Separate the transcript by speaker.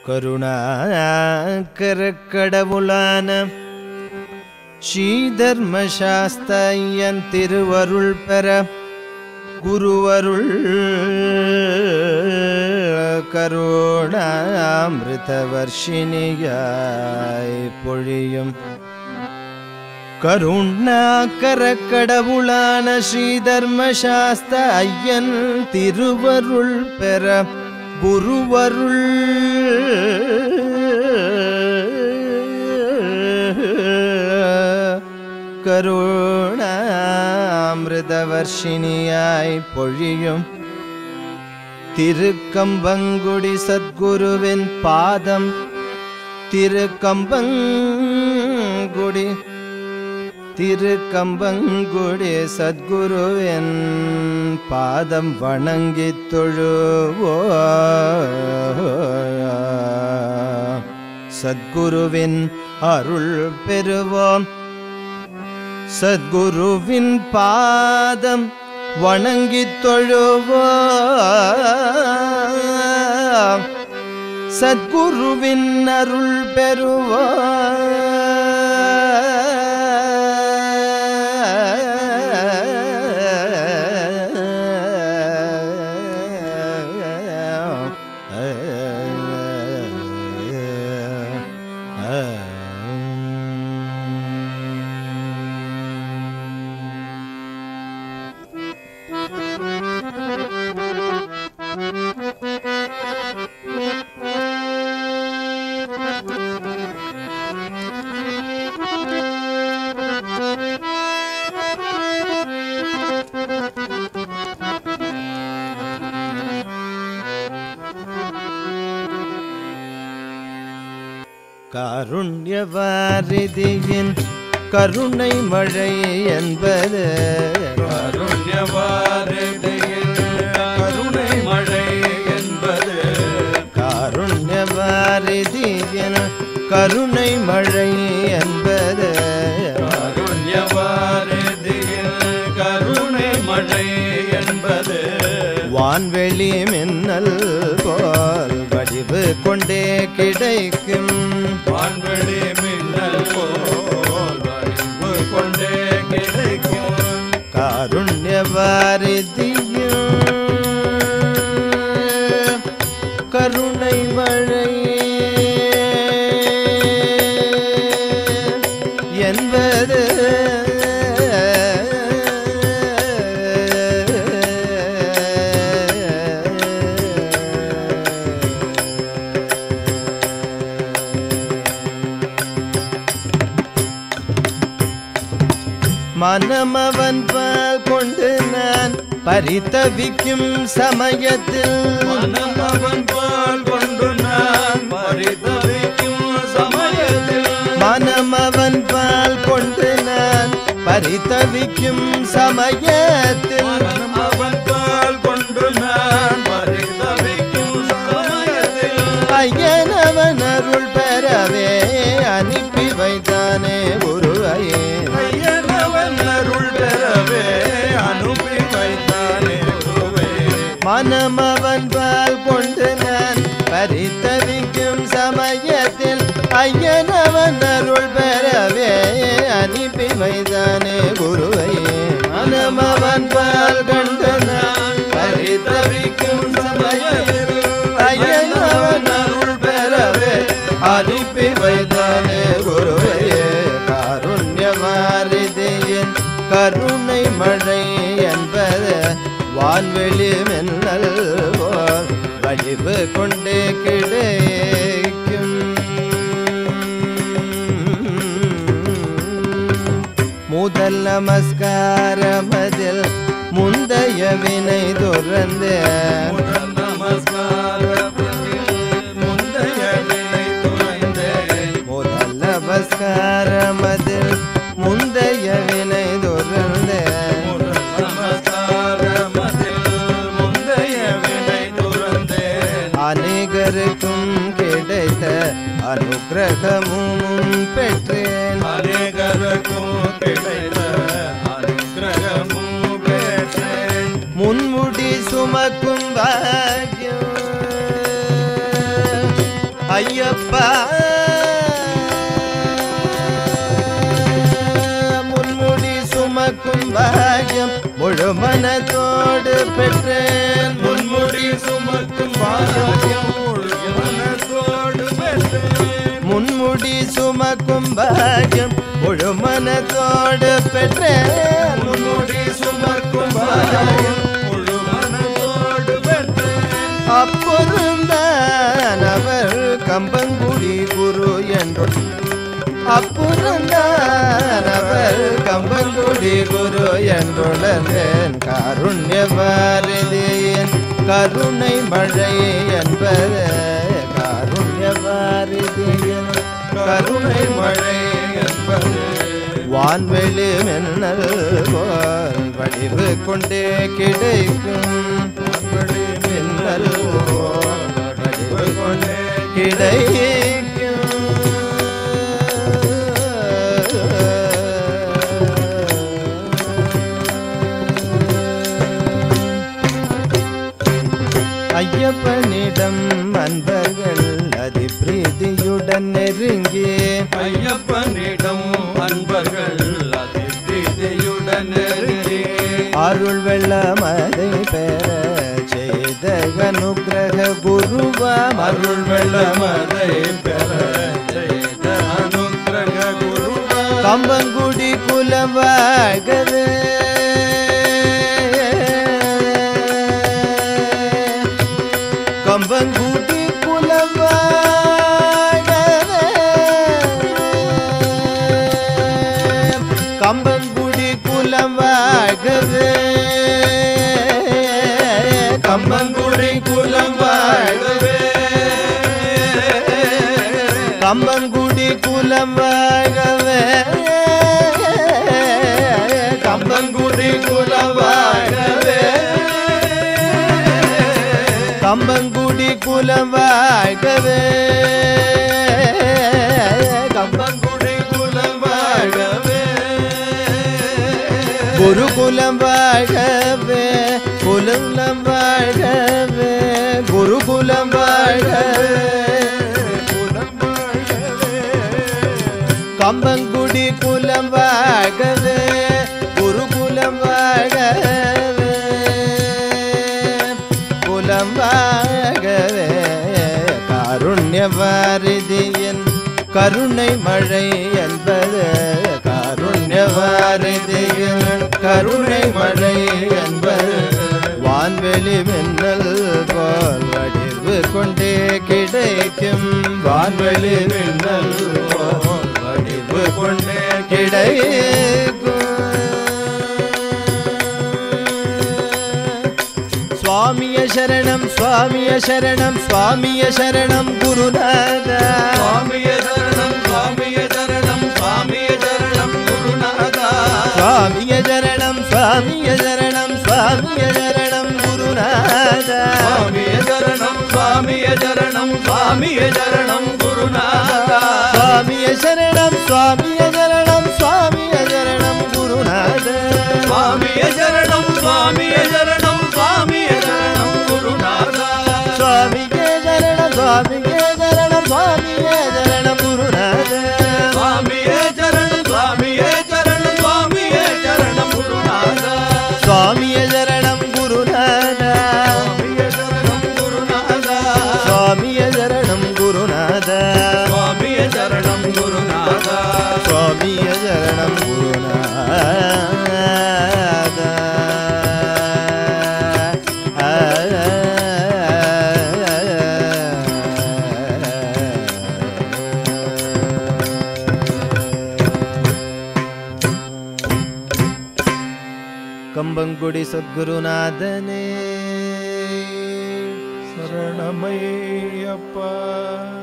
Speaker 1: கருணாகரக் கடவுளான ஸ்ரீதர்மசாஸ்தையன் திருவருள் பெற குருவருள் கருணாமிருதவர்ஷினியாய் பொழியும் கருணாகர கடவுளான ஸ்ரீதர்மசாஸ்த ஐயன் திருவருள் பெற குருவருள் கருணாமிருதவர்ஷினியாய் பொழியும் திருக்கம்பங்குடி சத்குருவின் பாதம் திருக்கம்பங்குடி திருக்கம்பங்குடி சத்குருவின் பாதம் வணங்கித் தொழுவோ சத்குருவின் அருள் பெறுவோம் சத்குருவின் பாதம் வணங்கித் தொழுவோம் சத்குருவின் அருள் பெறுவோம் காருண்யவாரிதியின் கருணை மழை என்பது
Speaker 2: கருண்யவாரிதியில் கருணை மழை என்பது
Speaker 1: காருண்யவாரிதியின் கருணை மழை என்பது
Speaker 2: கருண்யவாரிதியில் கருணை மழை என்பது
Speaker 1: வான்வெளி மின்னல் போல் வடிவு கொண்டே கிடைக்கும்
Speaker 2: வான்வெளி மின்னல் போல் அறிவு கொண்டே கிடைக்கும்
Speaker 1: காருண்யவாரிதியும் கருணை மழை என்பது மனமவன் பால் கொண்டு நான் பரிதவிக்கும் சமயத்தில்
Speaker 2: மனம் அவன் பால் கொண்டு நான் பரிதவிக்கும் சமயத்தில்
Speaker 1: மனமவன் பால் கொண்டு நான் பரிதவிக்கும் சமயத்தில்
Speaker 2: மனம் அவன் பால் கொண்டு நான் பரிதவிக்கும் சமயத்தில்
Speaker 1: ஐயனவன் அருள் பெறவே அனுப்பி வைத்தானே குருவையே
Speaker 2: ஐயனவன் அருள் பெறவே அனுப்பி வைத்தானே குருவே
Speaker 1: மனமவன் பால் கொண்டு நான் பரிதவிக்கும் சமயத்தில் ஐயனவன் அருள் பெறவே அனுப்பி வைத்தானே குருவையே மனமவன் பால் கொண்டு நான் பரிதவிக்கும் சமயத்தில் ஐயனவன் அருள் பெறவே அனுப்பி வைத்தானே குருவையே காருண்யமாரிதியின் கருணை மழை என்பது வான்வெளி மின்னல் போல் வடிவு கொண்டே கிடைக்கும் முதல் நமஸ்காரமதில் முந்தைய வினை துறந்து
Speaker 2: முதல் நமஸ்காரத்தில் முந்தைய வினை துறைந்தேன்
Speaker 1: முதல் நமஸ்காரமதில் முந்தைய வினை துறந்து
Speaker 2: முதல் நமஸ்காரமதில் முந்தைய வினை துறந்தேன்
Speaker 1: அநேகருக்கும் கிடைத்த அனுக்கிரகமும் பெற்றேன்
Speaker 2: அநேகருக்கும் கிடைத்த அனுக்கிரகமும் பெற்றேன்
Speaker 1: முன்முடி சுமக்கும் பாக்கியம் ஐயப்பா முன்முடி சுமக்கும் பாகியம் முழு மனத்தோடு பெற்றேன்
Speaker 2: முன்முடி சுமக்கும் பாக்கியம் முழு மனத்தோடு பெற்றேன்.
Speaker 1: முன்முடி சுமக்கும் பாகியம் முழு மனத்தோடு பெற்றேன்
Speaker 2: முன்முடி சுமக்கும் பாக்கியம் முழு மனத்தோடு பெற்றேன்.
Speaker 1: அப்பொருந்தான் அவர் கம்பங்குடி குரு என்றும் அப்புறந்தான் அவர் கம்பங்குடி குரு என்றுணர்ந்தேன் காருண்ய பாரதியின் கருணை மழை என்பது காருண்ய பாரதியின் கருணை மழை என்பது வான்வெளி மின்னல் போல் வடிவு கொண்டே கிடைக்கும் வான்வெளி மின்னல் போல் வடிவு கொண்டே கிடைக்கும் ஐயப்பனிடம் அன்பர்கள் அதி பிரீதியுடன் நெருங்கி
Speaker 2: ஐயப்பனிடம் அன்பர்கள் அதிர்ஷ்டியுடன் நெருங்கி
Speaker 1: அருள் வெள்ளமதை பெற செய்த அனுகிரக குருவாம்
Speaker 2: அருள் வெள்ளமதை பெற செய்த அனுக்கிரக குருவா
Speaker 1: கம்பங்குடி குலவாகவே கம்பங்குடி குலவாகவே கம்பங்குடி குலவாகவே
Speaker 2: கம்பங்குடி குலம் வாழ்கவே
Speaker 1: கம்பங்குடி குலம் வாழவே
Speaker 2: கம்பங்குடி குலம் வாழ்கவே
Speaker 1: கம்பங்குடி குலம் வாழவே
Speaker 2: கம்பங்குடி குலம் வாழ்கவே
Speaker 1: குருகுலம் வாழவே குலம் வாழவே குருகுலம் வாழவே
Speaker 2: குலம் வாழ்கவே
Speaker 1: கம்பங்குடி குலம் வாழவே குருகுலம் வாழவே குலம் வாழவே காருண்ய வாரிதியின் கருணை மழை என்பது காருண்ய வாரிதியின் கருணை மழை என்பது வான்வெளி மின்னல் போல் வடிவு கொண்டே கிடைக்கும் வான்வெளி மின்னல் போல் வடிவு கொண்டே கிடைக்கும் சுவாமிய சரணம் சுவாமிய சரணம் சுவாமிய சரணம் குருநாதா
Speaker 2: சுவாமிய சரணம் சுவாமிய சரணம் சுவாமிய சரணம் குருநாதா
Speaker 1: சுவாமிய சரணம் சுவாமிய சரணம் சுவாமிய சரணம் குருநாதா
Speaker 2: சுவாமிய சரணம் சுவாமிய சரணம் சுவாமிய சரணம் குருநாதா
Speaker 1: சுவாமிய சரணம் சுவாமிய சரணம் சுவாமிய சரணம் குருநாதா
Speaker 2: சுவாமிய சரணம் சுவாமிய சரணம் சுவாமிய சரணம் குருநாதா
Speaker 1: சுவாமியே சரணம் சுவாமியே சரணம் சுவாமியே சரணம் குருநாதா
Speaker 2: சுவாமிய சரணம் சுவாமிய சரணம் சுவாமிய சரணம் குருநாதா
Speaker 1: சுவாமிய சரணம் குருநாதா
Speaker 2: சுவாமிய சரணம் குருநாதா
Speaker 1: சுவாமிய சரணம் குருநாதா
Speaker 2: சுவாமிய சரணம் குருநாதா
Speaker 1: சுவாமிய சரணம் குருநாதா கம்பங்குடி சத்குருநாதனே
Speaker 2: சரணமையப்பா